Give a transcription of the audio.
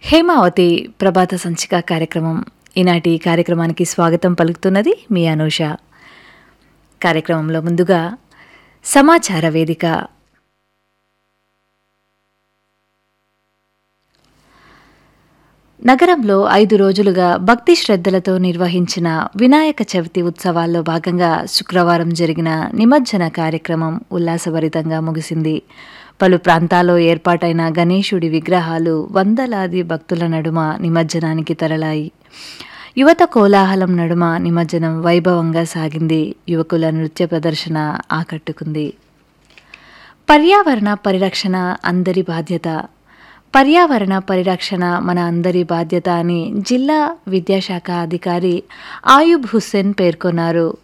హేమావతి ప్రభాత సంచిక కార్యక్రమం ఈనాటి కార్యక్రమానికి స్వాగతం పలుకుతున్నది మీ అనూష కార్యక్రమంలో ముందుగా సమాచార వేదిక నగరంలో ఐదు రోజులుగా భక్తి శ్రద్ధలతో నిర్వహించిన వినాయక చవితి ఉత్సవాల్లో భాగంగా శుక్రవారం జరిగిన నిమజ్జన కార్యక్రమం ఉల్లాసభరితంగా ముగిసింది పలు ప్రాంతాల్లో ఏర్పాటైన గణేశుడి విగ్రహాలు వందలాది భక్తుల నడుమ నిమజ్జనానికి తరలాయి యువత కోలాహలం నడుమ నిమజ్జనం వైభవంగా సాగింది యువకుల నృత్య ప్రదర్శన ఆకట్టుకుంది పర్యావరణ పరిరక్షణ అందరి బాధ్యత పర్యావరణ పరిరక్షణ మన అందరి బాధ్యత అని జిల్లా విద్యాశాఖ అధికారి ఆయుబ్ హుస్సేన్ పేర్కొన్నారు